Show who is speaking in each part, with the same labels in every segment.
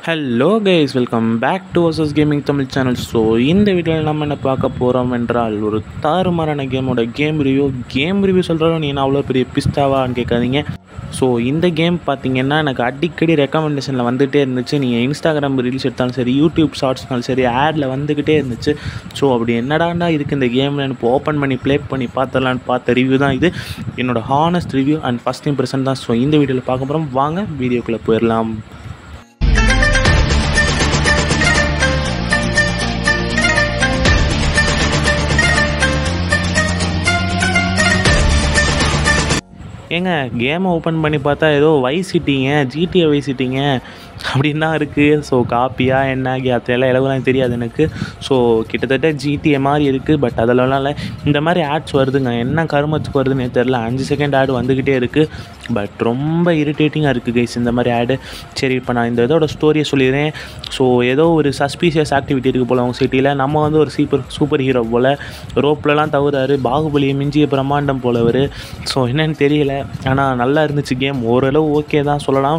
Speaker 1: hello guys welcome back to versus gaming Tamil channel so இந்த வீடியோவில் நம்ம என்ன பார்க்க போகிறோம் என்றால் ஒரு தாறுமாறான கேமோட கேம் ரிவ்யூ கேம் ரிவ்யூ சொல்கிறோம் நீ என்ன அவ்வளோ பெரிய பிஸ்தாவான்னு கேட்காதீங்க ஸோ இந்த கேம் பார்த்தீங்கன்னா எனக்கு அடிக்கடி ரெக்கமெண்டேஷனில் வந்துகிட்டே இருந்துச்சு நீங்கள் இன்ஸ்டாகிராம் ரீல்ஸ் எடுத்தாலும் சரி யூடியூப் ஷார்ட்ஸ்னாலும் சரி ஆடில் வந்துக்கிட்டே இருந்துச்சு ஸோ அப்படி என்னடாண்டா இருக்குது இந்த கேமில் எனக்கு ஓப்பன் பண்ணி ப்ளே பண்ணி பார்த்துடலான்னு பார்த்த ரிவ்யூ தான் இது என்னோட honest review and first impression தான் ஸோ இந்த வீடியோவில் பார்க்க போகிறோம் வாங்க வீடியோக்குள்ளே போயிடலாம் ஏங்க கேமை ஓப்பன் பண்ணி பார்த்தா ஏதோ வை சிட்டிங்க ஜிடிஏ வை சிட்டிங்க அப்படின்னு தான் இருக்குது ஸோ காப்பியா என்ன அதெல்லாம் எல்லாம் தெரியாது எனக்கு ஸோ கிட்டத்தட்ட ஜிடிஏ மாதிரி இருக்குது பட் அதிலலாம் இல்லை இந்த மாதிரி ஆட்ஸ் வருதுங்க என்ன கருமத்துக்கு வருதுன்னு தெரில அஞ்சு செகண்ட் ஆடு வந்துக்கிட்டே இருக்குது பட் ரொம்ப இரிட்டேட்டிங்காக இருக்குது கைஸ் இந்த மாதிரி ஆடு சரி இப்போ நான் இந்த இதோட ஸ்டோரியை சொல்லிடுறேன் ஸோ ஏதோ ஒரு சஸ்பீஷியஸ் ஆக்டிவிட்டி இருக்குது போல் அவங்க சிட்டியில் நம்ம வந்து ஒரு சூப்பர் சூப்பர் ஹீரோ போல் ரோப்லலாம் தவறாரு பாகுபலியை மிஞ்சிய பிரம்மாண்டம் போல் அவர் ஸோ என்னன்னு தெரியல ஆனால் நல்லா இருந்துச்சு கேம் ஓரளவு ஓகே தான் சொல்லலாம்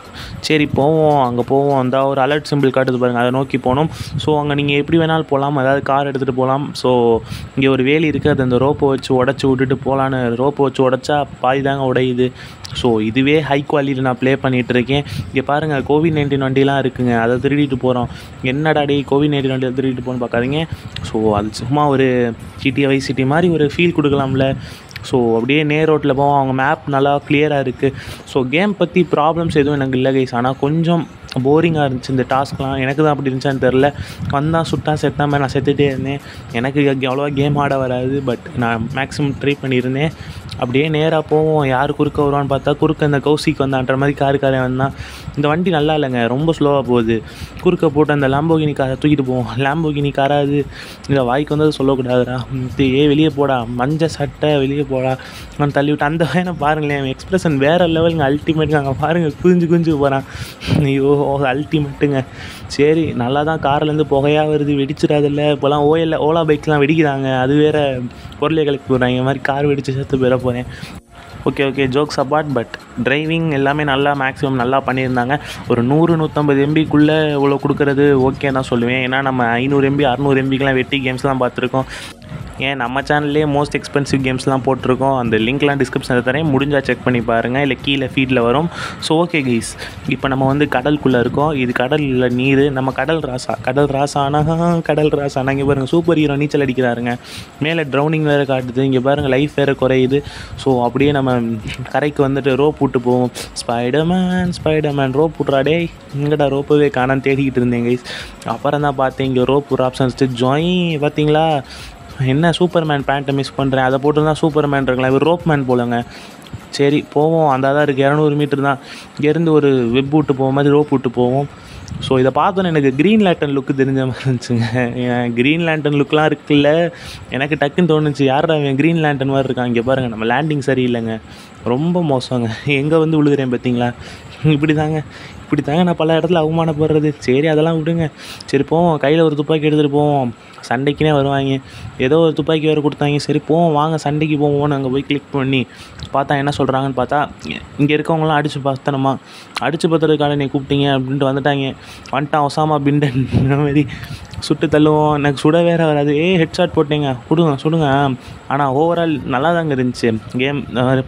Speaker 1: சரி போவோம் அங்கே போவோம் அந்த ஒரு அலர்ட் சிம்பிள் காட்டுது பாருங்கள் அதை நோக்கி போனோம் ஸோ அங்கே நீங்கள் எப்படி வேணாலும் போகலாம் அதாவது கார் எடுத்துகிட்டு போகலாம் ஸோ இங்கே ஒரு வேலி இருக்குது அது அந்த ரோப்பை வச்சு உடச்சி விட்டுட்டு போகலான்னு ரோப்பை வச்சு உடச்சா பாதி தாங்க உடையுது ஸோ இதுவே ஹை குவாலிட்டி நான் ப்ளே பண்ணிகிட்டு இருக்கேன் இங்கே பாருங்கள் கோவிட் நைன்டீன் வண்டிலாம் இருக்குங்க அதை திருடிட்டு போகிறோம் என்னடா டே கோவிட் நைன்டீன் வண்டியை திருடிட்டு போகணுன்னு பார்க்காதீங்க ஸோ அது சும்மா ஒரு சிட்டி வை சிட்டி மாதிரி ஒரு ஃபீல் கொடுக்கலாம்ல ஸோ அப்படியே நேர் ரோட்டில் போவோம் அவங்க மேப் நல்லா கிளியராக இருக்குது ஸோ கேம் பற்றி ப்ராப்ளம்ஸ் எதுவும் எனக்கு இல்லை கைஸ் ஆனால் கொஞ்சம் போரிங்காக இருந்துச்சு இந்த டாஸ்க்லாம் எனக்கு தான் அப்படி இருந்துச்சான்னு தெரில வந்தால் சுட்டா செத்தாமல் நான் செத்துட்டே இருந்தேன் எனக்கு அவ்வளோவா கேம் ஆட வராது பட் நான் மேக்ஸிமம் ட்ரை பண்ணியிருந்தேன் அப்படியே நேராக போவோம் யார் குறுக்க வருவான்னு பார்த்தா குறுக்க இந்த கௌசிக்கு வந்தான்ற மாதிரி காருக்காரன் வந்தான் இந்த வண்டி நல்லா இல்லைங்க ரொம்ப ஸ்லோவாக போகுது குறுக்க போட்டு அந்த லாம்போகினி காரை தூக்கிட்டு போவோம் லாம்போகினி காராது இந்த வாய்க்கு வந்தது சொல்லக்கூடாதுடா ஏ வெளியே போடா மஞ்சள் சட்டை வெளியே போடா நான் தள்ளி விட்டு அந்த வேணா பாருங்களேன் எக்ஸ்பிரஷன் வேறு லெவலுங்க அல்டிமேட்டுங்க அங்கே பாருங்கள் குஞ்சு குஞ்சு போகிறான் ஐயோ அல்டிமேட்டுங்க சரி நல்லா தான் கார்லேருந்து புகையாக வருது வெடிச்சிடாதில்ல இப்போலாம் ஓஎல்ல ஓலா பைக்லாம் வெடிக்கிறாங்க அது வேறு பொருளை கலக்கி போடுறாங்க மாதிரி கார் வெடிச்சு சேர்த்து போயிட போகிறேன் okay okay jokes apart but driving எல்லாமே நல்லா மேக்ஸிமம் நல்லா பண்ணியிருந்தாங்க ஒரு நூறு நூற்றம்பது எம்பிக்குள்ளே இவ்வளோ கொடுக்குறது ஓகே தான் சொல்லுவேன் ஏன்னா நம்ம ஐநூறு எம்பி அறநூறு எம்பிக்கெலாம் வெட்டி கேம்ஸ்லாம் பார்த்துருக்கோம் ஏன் நம்ம சேனல்லே மோஸ்ட் எக்ஸ்பென்சிவ் கேம்ஸ்லாம் போட்டிருக்கோம் அந்த லிங்க்லாம் டிஸ்கிரிப்ஷனில் தரேன் முடிஞ்சால் செக் பண்ணி பாருங்கள் இல்லை கீழே ஃபீடில் வரும் ஸோ ஓகே கைஸ் இப்போ நம்ம வந்து கடலுக்குள்ளே இருக்கோம் இது கடலில் நீர் நம்ம கடல் ராசா கடல் ராசானா கடல் ராசானா இங்கே பாருங்கள் சூப்பர் ஹீரோ நீச்சல் அடிக்கிறாருங்க மேலே ட்ரௌனிங் வேறு காட்டுது இங்கே பாருங்கள் லைஃப் வேறு குறையுது ஸோ அப்படியே நம்ம கரைக்கு வந்துட்டு ரோப் விட்டு போவோம் ஸ்பைடர்மேன் ஸ்பைடர்மேன் ரோப் விட்றாடே இங்கடா ரோப்பவே காணான்னு தேடிக்கிட்டு இருந்தேன் கைஸ் அப்புறம் தான் பார்த்தேன் இங்கே ரோப் ஒரு ஆப்ஷன்ஸ் ஜாய் பார்த்தீங்களா என்ன சூப்பர்மேன் பேண்ட்டை மிஸ் பண்ணுறேன் அதை போட்டு தான் சூப்பர்மேன் இருக்கலாம் இவர் ரோப் மேன் போலங்க சரி போவோம் அந்த தான் இருக்குது இரநூறு மீட்டர் தான் இங்கேருந்து ஒரு வெப் விட்டு போக மாதிரி ரோப் விட்டு போவோம் ஸோ இதை பார்த்தோன்னே எனக்கு க்ரீன் லேண்டன் லுக்கு தெரிஞ்ச மாதிரி இருந்துச்சுங்க க்ரீன் லேண்டன் லுக்லாம் இருக்குல்ல எனக்கு டக்குன்னு தோணுச்சு யாரா அவன் க்ரீன் லேண்டன் மாதிரி இருக்கான் இங்கே பாருங்கள் நம்ம லேண்டிங் சரியில்லைங்க ரொம்ப மோசங்க எங்கே வந்து விழுகிறேன் பார்த்தீங்களா இப்படி தாங்க இப்படி தாங்க நான் பல இடத்துல அவமானப்படுறது சரி அதெல்லாம் விடுங்க சரி போவோம் கையில் ஒரு துப்பாக்கி எடுத்துகிட்டு போவோம் சண்டைக்குனே வருவாங்க ஏதோ ஒரு துப்பாக்கி வேறு கொடுத்தாங்க சரி போவோம் வாங்க சண்டைக்கு போவோம்னு அங்கே போய் கிளிக் பண்ணி பார்த்தா என்ன சொல்கிறாங்கன்னு பார்த்தா இங்கே இருக்கவங்களாம் அடித்து பார்த்தனமா அடித்து பார்த்துறதுக்காக நீ கூப்பிட்டீங்க அப்படின்ட்டு வந்துட்டாங்க வந்துட்டான் ஒசாமா பிண்டன் மாதிரி சுட்டு தள்ளுவோம் எனக்கு சுட வேற வராது ஏ ஹெட்ஷாட் போட்டீங்க கொடுங்க சுடுங்க ஆனால் ஓவரால் நல்லா தாங்க இருந்துச்சு கேம்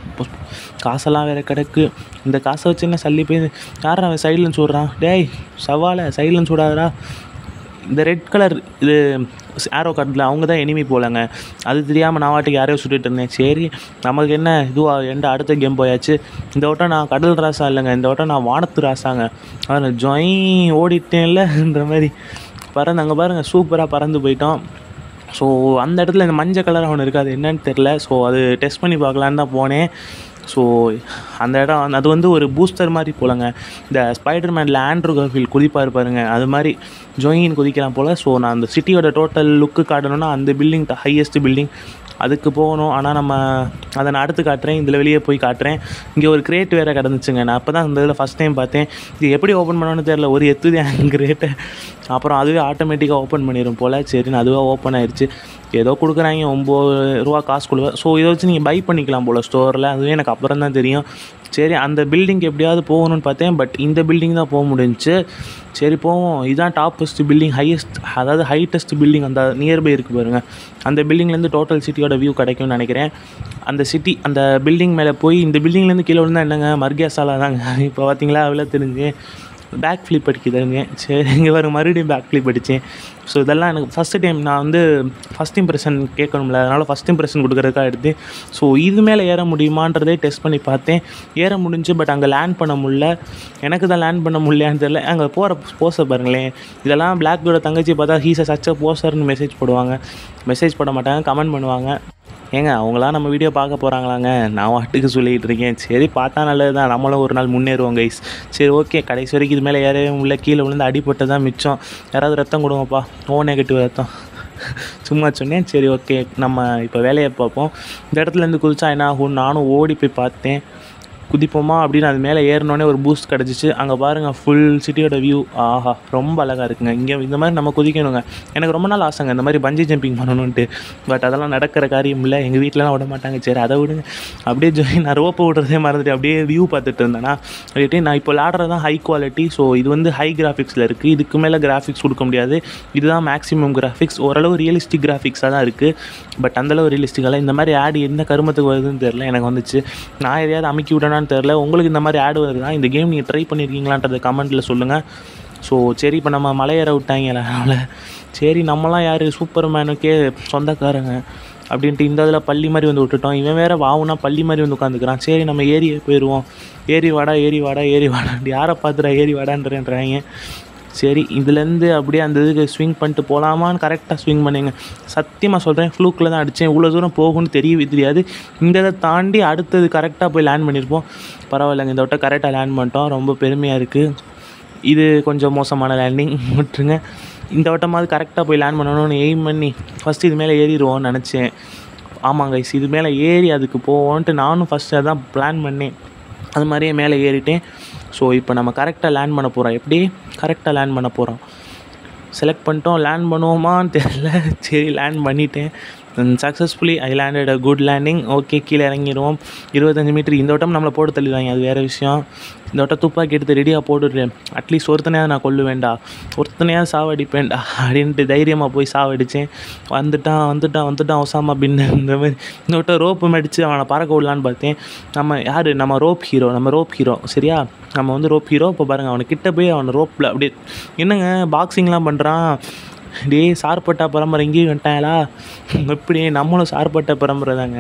Speaker 1: காசெல்லாம் வேறு கிடக்கு இந்த காசை வச்சு என்ன சல்லி போய் யாரா அவன் சைட்லன்னு சொல்கிறான் டேய் சவாலை சைட்லன்னு சுடாதடா இந்த ரெட் கலர் இது ஆரோ கார்டில் அவங்க தான் எனிமி போலங்க அது தெரியாமல் நான் வாட்டுக்கு யாரையோ சுட்டுட்டு இருந்தேன் சரி நமக்கு என்ன இதுவா எந்த அடுத்த கேம் போயாச்சு இந்த வட்டம் நான் கடல் ராசா இல்லைங்க இந்த வட்டம் நான் வானத்து ராசாங்க அதில் ஜொய் ஓடிட்டேன்லன்ற மாதிரி பறந்து அங்கே பாருங்கள் சூப்பராக பறந்து போயிட்டோம் ஸோ அந்த இடத்துல இந்த மஞ்சள் கலர் ஒன்று இருக்குது அது என்னன்னு தெரில ஸோ அது டெஸ்ட் பண்ணி பார்க்கலான்னு தான் போனேன் ஸோ அந்த இடம் அது வந்து ஒரு பூஸ்டர் மாதிரி போலங்க இந்த ஸ்பைடர் மேனில் ஆண்ட்ரூ கர்ஃபீல் குதிப்பார் பாருங்க அது மாதிரி ஜோயின் குதிக்கிறான் போல் ஸோ நான் அந்த சிட்டியோட டோட்டல் லுக்கு காட்டணும்னா அந்த பில்டிங் ஹையஸ்ட் பில்டிங் அதுக்கு போகணும் ஆனால் நம்ம அதை நான் அடுத்து காட்டுறேன் இதில் வெளியே போய் காட்டுறேன் இங்கே ஒரு கிரேட் வேறு கிடந்துச்சுங்க நான் அப்போ தான் இந்த இதில் ஃபஸ்ட் டைம் பார்த்தேன் இது எப்படி ஓப்பன் பண்ணணும்னு தெரில ஒரு எத்துது என் கிரேட்டை அப்புறம் அதுவே ஆட்டோமேட்டிக்காக ஓப்பன் பண்ணிடும் போல் சரின்னு அதுவாக ஓப்பன் ஆயிடுச்சு ஏதோ கொடுக்குறாங்க ஒம்பது ரூபா காசு கொடுவேன் ஸோ இதை வச்சு நீங்கள் பை பண்ணிக்கலாம் போல் ஸ்டோரில் அதுவே எனக்கு அப்புறம் தான் தெரியும் சரி அந்த பில்டிங் எப்படியாவது போகணும்னு பார்த்தேன் பட் இந்த பில்டிங் தான் போக முடிஞ்சுச்சு சரி போவோம் இதுதான் டாப்பஸ்ட் பில்டிங் ஹையஸ்ட் அதாவது ஹைட்டஸ்ட் பில்டிங் அந்த நியர்பை இருக்குது பாருங்கள் அந்த பில்டிங்லேருந்து டோட்டல் சிட்டியோட வியூ கிடைக்கும்னு நினைக்கிறேன் அந்த சிட்டி அந்த பில்டிங் மேலே போய் இந்த பில்டிங்லேருந்து கீழே விழுந்தா என்னங்க மர்கியாசாலா தாங்க இப்போ பார்த்தீங்களா அவ்வளோ தெரிஞ்சு பேக் ஃப்ளிப் அடிக்குதுங்க சரி இங்கே வரும் மறுபடியும் பேக் ஃப்ளிப் அடித்தேன் ஸோ இதெல்லாம் எனக்கு ஃபஸ்ட்டு டைம் நான் வந்து ஃபஸ்ட் இம்ப்ரெஷன் கேட்கணும்ல அதனால் ஃபஸ்ட் இம்ப்ரெஷன் கொடுக்குறதுக்காக எடுத்து ஸோ இது மேலே ஏற முடியுமான்றதே டெஸ்ட் பண்ணி பார்த்தேன் ஏற முடிஞ்சு பட் அங்கே லேண்ட் பண்ண முடியல எனக்கு தான் லேண்ட் பண்ண முடியலையான்னு தெரியல அங்கே போகிற போஸ்டர் பாருங்களேன் இதெல்லாம் பிளாக்கோட தங்கச்சி பார்த்தா ஹீஸை சச்ச போஸ்டர்னு மெசேஜ் போடுவாங்க மெசேஜ் போட மாட்டாங்க கமெண்ட் பண்ணுவாங்க ஏங்க அவங்களாம் நம்ம வீடியோ பார்க்க போகிறாங்களாங்க நான் வாட்டுக்கு சொல்லிகிட்டு இருக்கேன் சரி பார்த்தா நல்லது தான் நம்மளும் ஒரு நாள் முன்னேறுவோம் கைஸ் சரி ஓகே கடைசி வரைக்கும் இது மேலே ஏறவே உள்ள கீழே விழுந்து அடிபட்டு தான் மிச்சம் யாராவது ரத்தம் கொடுங்கப்பா ஓ நெகட்டிவ் ரத்தம் சும்மா சொன்னேன் சரி ஓகே நம்ம இப்போ வேலையை பார்ப்போம் இந்த இடத்துலேருந்து குதிச்சா என்ன ஆகும் நானும் ஓடி போய் பார்த்தேன் குதிப்போமா அப்படின்னு அது மேலே ஏறினோடனே ஒரு பூஸ்ட் கிடச்சிச்சு அங்கே பாருங்கள் ஃபுல் சிட்டியோட வியூ ஆஹா ரொம்ப அழகாக இருக்குங்க இங்கே இந்த மாதிரி நம்ம குதிக்கணுங்க எனக்கு ரொம்ப நாள் ஆசைங்க இந்த மாதிரி பஞ்சி ஜம்பிங் பண்ணணுன்ட்டு பட் அதெல்லாம் நடக்கிற காரியம் இல்லை எங்கள் வீட்டிலலாம் விட மாட்டாங்க சரி அதை விடுங்க அப்படியே ஜாயின் நான் ரோப்பை விடுறதே மறந்துட்டு அப்படியே வியூ பார்த்துட்டு இருந்தேன்னா அப்படியே நான் இப்போ விளாடுறது தான் ஹை குவாலிட்டி ஸோ இது வந்து ஹை கிராஃபிக்ஸில் இருக்குது இதுக்கு மேலே கிராஃபிக்ஸ் கொடுக்க முடியாது இதுதான் மேக்ஸிமம் கிராஃபிக்ஸ் ஓரளவு ரியலிஸ்டிக் கிராஃபிக்ஸாக தான் இருக்குது பட் அந்தளவு ரியலிஸ்டிக்காக இந்த மாதிரி ஆடு எந்த கருமத்துக்கு வருதுன்னு தெரில எனக்கு வந்துச்சு நான் எதையாவது அமுக்கி விடனான்னு தெரில உங்களுக்கு இந்த மாதிரி ஆடு வருதா இந்த கேம் நீங்கள் ட்ரை பண்ணியிருக்கீங்களான்றத கமெண்ட்டில் சொல்லுங்கள் ஸோ சரி இப்போ நம்ம மலையேற விட்டாங்கல்ல அதனால் சரி நம்மலாம் யார் சூப்பர் மேனுக்கே சொந்தக்காரங்க அப்படின்ட்டு இந்த இதில் பள்ளி மாதிரி வந்து விட்டுட்டோம் இவன் வேறு வாவுனா பள்ளி மாதிரி வந்து உட்காந்துக்கிறான் சரி நம்ம ஏரியே போயிடுவோம் ஏரி வாடா ஏரி வாடா ஏரி வாடா யாரை பார்த்துடா ஏரி வாடான்றேன்றாங்க சரி இதுலேருந்து அப்படியே அந்த இதுக்கு ஸ்விங் பண்ணிட்டு போகலாமான்னு கரெக்டாக ஸ்விங் பண்ணிங்க சத்தியமாக சொல்கிறேன் ஃப்ளூக்கில் தான் அடித்தேன் இவ்வளோ தூரம் போகும்னு தெரியவே தெரியாது இந்த இதை தாண்டி அடுத்தது கரெக்டாக போய் லேண்ட் பண்ணியிருப்போம் பரவாயில்லைங்க இந்த வட்டம் கரெக்டாக லேண்ட் பண்ணிட்டோம் ரொம்ப பெருமையாக இருக்குது இது கொஞ்சம் மோசமான லேண்டிங் விட்டுருங்க இந்த வட்டமாவது கரெக்டாக போய் லேண்ட் பண்ணணும்னு எய்ம் பண்ணி ஃபஸ்ட்டு இது மேலே ஏறிடுவோம்னு நினச்சேன் ஆமாங்க guys, இது மேலே ஏறி அதுக்கு போவோன்ட்டு நானும் ஃபஸ்ட்டு அதான் பிளான் பண்ணேன் அது மாதிரியே மேலே ஏறிட்டேன் ஸோ இப்போ நம்ம கரெக்டாக லேண்ட் பண்ண போகிறோம் எப்படி கரெக்டாக லேண்ட் பண்ண போகிறோம் செலக்ட் பண்ணிட்டோம் லேண்ட் பண்ணுவோமான்னு தெரியல சரி லேண்ட் பண்ணிட்டேன் successfully I landed a good landing okay கீழே இறங்கிடுவோம் இருபத்தஞ்சி மீட்டர் இந்த வட்டம் நம்மளை போட்டு தள்ளிடுவாங்க அது வேறு விஷயம் இந்த வட்டம் துப்பாக்கி எடுத்து ரெடியாக போட்டுடுறேன் அட்லீஸ்ட் ஒருத்தனையாவது நான் கொல்லுவேன்டா ஒருத்தனையாவது சாவடிப்பேன்டா அப்படின்ட்டு தைரியமாக போய் சாவடித்தேன் வந்துட்டான் வந்துட்டான் வந்துட்டான் ஒசாமா பின் இந்த மாதிரி இந்த வட்டம் ரோப்பு மடித்து அவனை பறக்க விடலான்னு பார்த்தேன் நம்ம யார் நம்ம ரோப் ஹீரோ நம்ம ரோப் ஹீரோ சரியா நம்ம வந்து ரோப் ஹீரோ இப்போ பாருங்கள் அவனை கிட்ட போய் அவனை ரோப்பில் அப்படியே என்னங்க பாக்ஸிங்லாம் பண்ணுறான் டேய் சார்பட்டா பரம்பரை இங்கேயும் வந்துட்டாங்களா எப்படி நம்மளும் சார்பட்ட பரம்பரை தாங்க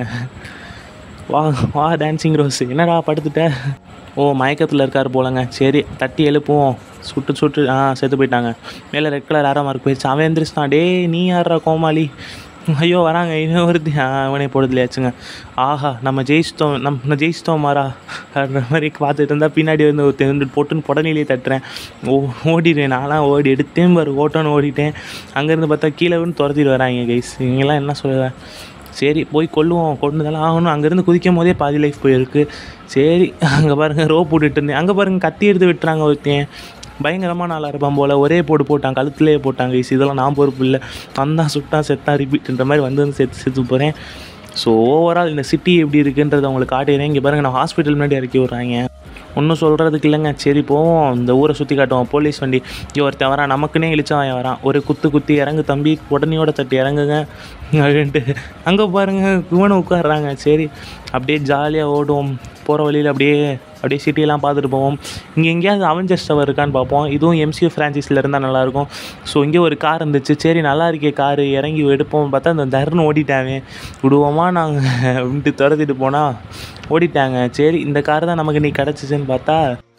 Speaker 1: வா வா டான்சிங் ரோஸ் என்னடா படுத்துட்ட ஓ மயக்கத்தில் இருக்கார் போலங்க சரி தட்டி எழுப்புவோம் சுட்டு சுட்டு ஆ செத்து போயிட்டாங்க மேலே ரெட் கலர் ஆரமாக இருக்கு போயிடுச்சு அவன் எந்திரிச்சிட்டான் டேய் நீ யாரா கோமாளி ஐயோ வராங்க இன்னும் ஒருத்தி ஆ அவனே போடுதலையாச்சுங்க ஆஹா நம்ம ஜெயிச்சிட்டோம் நம்ம ஜெயிச்சிட்டோம் மாறா அப்படின்ற மாதிரி பார்த்துட்டு இருந்தால் பின்னாடி வந்து ஒருத்தன் வந்து பொட்டுன்னு புடனிலே தட்டுறேன் ஓ ஓடிடுவேன் நான்லாம் ஓடி எடுத்தேன் பாரு ஓட்டோன்னு ஓடிட்டேன் அங்கேருந்து பார்த்தா கீழே வந்து துரத்திட்டு வராங்க கைஸ் இவங்கெல்லாம் என்ன சொல்லுவேன் சரி போய் கொல்லுவோம் கொண்டுதெல்லாம் ஆகணும் அங்கேருந்து குதிக்கும் போதே பாதி லைஃப் போயிருக்கு சரி அங்கே பாருங்கள் ரோப் விட்டுட்டு இருந்தேன் அங்கே பாருங்கள் கத்தி எடுத்து விட்டுறாங்க ஒருத்தன் பயங்கரமான ஆளாக இருப்பான் போல் ஒரே போட்டு போட்டான் கழுத்துலேயே போட்டாங்க கைஸ் இதெல்லாம் நான் பொறுப்பு இல்லை வந்தான் சுட்டான் செத்தான் ரிப்பீட்ன்ற மாதிரி வந்து வந்து செத்து செத்து போகிறேன் ஸோ ஓவரால் இந்த சிட்டி எப்படி இருக்குன்றதை உங்களுக்கு காட்டிடுறேன் இங்கே பாருங்கள் நான் ஹாஸ்பிட்டல் முன்னாடி இறக்கி விட்றாங்க ஒன்றும் சொல்கிறதுக்கு இல்லைங்க சரி போவோம் இந்த ஊரை சுற்றி காட்டுவோம் போலீஸ் வண்டி ஐயோ ஒருத்தன் வரான் நமக்குன்னே இழிச்சவன் வரான் ஒரு குத்து குத்தி இறங்கு தம்பி உடனேயோட தட்டி இறங்குங்க அப்படின்ட்டு அங்கே பாருங்க இவனை உட்காடுறாங்க சரி அப்படியே ஜாலியாக ஓடுவோம் போகிற வழியில் அப்படியே அப்படியே சிட்டியெல்லாம் பார்த்துட்டு போவோம் இங்கே எங்கேயாவது அவெஞ்சர்ஸ் டவர் இருக்கான்னு பார்ப்போம் இதுவும் எம்சியூ ஃப்ரான்ச்சைஸில் இருந்தால் நல்லாயிருக்கும் ஸோ இங்கே ஒரு கார் இருந்துச்சு சரி நல்லா இருக்கே காரு இறங்கி எடுப்போம் பார்த்தா அந்த தருணம் ஓடிட்டாங்க விடுவோமா நாங்கள் அப்படின்ட்டு துரத்திட்டு போனால் ஓடிட்டாங்க சரி இந்த கார் தான் நமக்கு நீ கிடச்சிச்சின்னு பார்த்தா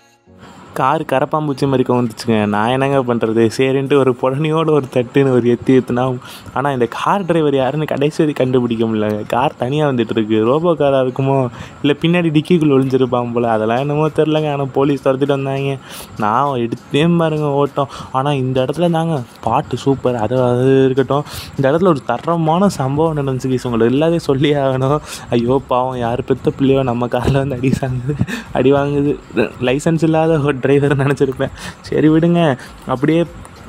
Speaker 1: கார் கரப்பாம்பூச்சி மாதிரி வந்துச்சுங்க நான் என்னங்க பண்ணுறது சரின்ட்டு ஒரு புடனியோட ஒரு தட்டுன்னு ஒரு எத்தி எத்துனா ஆனால் இந்த கார் டிரைவர் யாருன்னு கடைசி வரை கண்டுபிடிக்க முடியல கார் தனியாக வந்துட்டு இருக்கு ரோபோ காராக இருக்குமோ இல்லை பின்னாடி டிக்கிக்குள்ளே ஒளிஞ்சிருப்பான் போல் அதெல்லாம் என்னமோ தெரிலங்க ஆனால் போலீஸ் துரத்திட்டு வந்தாங்க நான் எடுத்தே பாருங்க ஓட்டம் ஆனால் இந்த இடத்துல தாங்க பாட்டு சூப்பர் அது அது இருக்கட்டும் இந்த இடத்துல ஒரு தரமான சம்பவம் நடந்துச்சு கீஸ் உங்களை எல்லாத்தையும் சொல்லி ஆகணும் ஐயோ பாவம் யார் பெத்த பிள்ளையோ நம்ம காரில் வந்து அடி சாங்குது அடி வாங்குது லைசன்ஸ் இல்லாத ஒரு டிரைவர் நினச்சிருப்பேன் சரி விடுங்க அப்படியே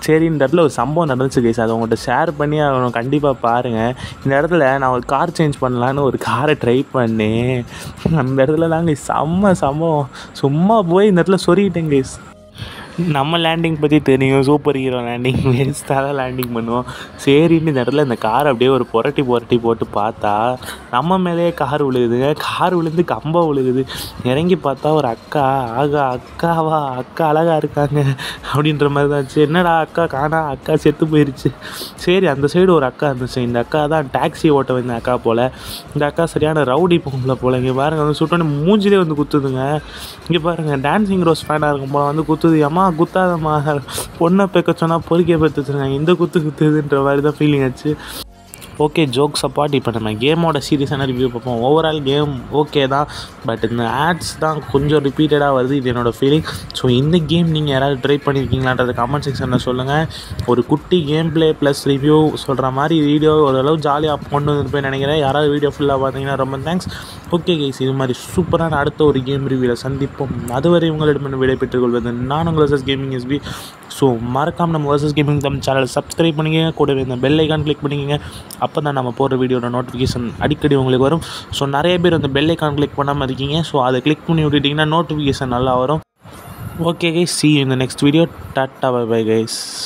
Speaker 1: சரி இந்த இடத்துல ஒரு சம்பவம் நடந்துச்சு கைஸ் அதை உங்கள்கிட்ட ஷேர் பண்ணி ஆகணும் கண்டிப்பாக பாருங்கள் இந்த இடத்துல நான் ஒரு கார் சேஞ்ச் பண்ணலான்னு ஒரு காரை ட்ரை பண்ணேன் அந்த இடத்துல தாங்க செம்ம சம்பவம் சும்மா போய் இந்த இடத்துல சொருகிட்டேன் கைஸ் நம்ம லேண்டிங் பற்றி தெரியும் சூப்பர் ஹீரோ லேண்டிங் வேஸ்ட்டாக தான் லேண்டிங் பண்ணுவோம் சரின்னு இந்த இடத்துல இந்த கார் அப்படியே ஒரு புரட்டி புரட்டி போட்டு பார்த்தா நம்ம மேலேயே கார் விழுகுதுங்க கார் விழுந்து கம்பம் விழுகுது இறங்கி பார்த்தா ஒரு அக்கா ஆகா அக்காவா அக்கா அழகாக இருக்காங்க அப்படின்ற மாதிரி தான் இருந்துச்சு என்னடா அக்கா காணா அக்கா செத்து போயிருச்சு சரி அந்த சைடு ஒரு அக்கா இருந்துச்சு இந்த அக்கா தான் டாக்ஸி ஓட்ட வந்த அக்கா போல் இந்த அக்கா சரியான ரவுடி பொம்பளை போல் இங்கே பாருங்கள் வந்து சுட்டோன்னே மூஞ்சிலே வந்து குத்துதுங்க இங்கே பாருங்கள் டான்சிங் ரோஸ் ஃபேனாக இருக்கும் போல் வந்து குத்துது அம்மா குத்தாதம்மா பொண்ணை பெக்க சொன்னால் பொறிக்க பெற்றுச்சுருக்காங்க இந்த குத்து குத்துதுன்ற மாதிரி தான் ஃபீலிங் ஆச்சு ஓகே ஜோக் சப்பார்ட் இப்போ நம்ம கேமோட சீரியஸான ரிவ்யூ பார்ப்போம் ஓவரால் கேம் ஓகே தான் பட் இந்த ஆட்ஸ் தான் கொஞ்சம் ரிப்பீட்டடாக வருது இது என்னோடய ஃபீலிங் ஸோ இந்த கேம் நீங்கள் யாராவது ட்ரை பண்ணியிருக்கீங்களான்றது கமெண்ட் செக்ஷனில் சொல்லுங்கள் ஒரு குட்டி கேம் ப்ளே ப்ளஸ் ரிவ்யூ சொல்கிற மாதிரி வீடியோ ஓரளவு ஜாலியாக கொண்டு வந்துருப்பேன் நினைக்கிறேன் யாராவது வீடியோ ஃபுல்லாக பார்த்தீங்கன்னா ரொம்ப தேங்க்ஸ் ஓகே கைஸ் இது மாதிரி சூப்பரான அடுத்த ஒரு கேம் ரிவ்யூவில் சந்திப்போம் அதுவரை உங்களிடம் விடை பெற்றுக்கொள்வது நான் உங்கள் வர்சஸ் கேமிங் எஸ்பி ஸோ மறக்காம நம்ம வர்சஸ் கேமிங் தமிழ் சேனலை சப்ஸ்கிரைப் பண்ணிக்கங்க கூடவே இந்த பெல் ஐக்கான் கிளிக் பண்ணிக்கங்க அப்போ தான் நம்ம போடுற வீடியோட நோட்டிஃபிகேஷன் அடிக்கடி உங்களுக்கு வரும் ஸோ நிறைய பேர் அந்த பெல் ஐக்கான் கிளிக் பண்ணாமல் இருக்கீங்க ஸோ அதை கிளிக் பண்ணி விட்டுட்டிங்கன்னா நோட்டிஃபிகேஷன் நல்லா வரும் ஓகே கைஸ் சி இந்த next video tata bye bye guys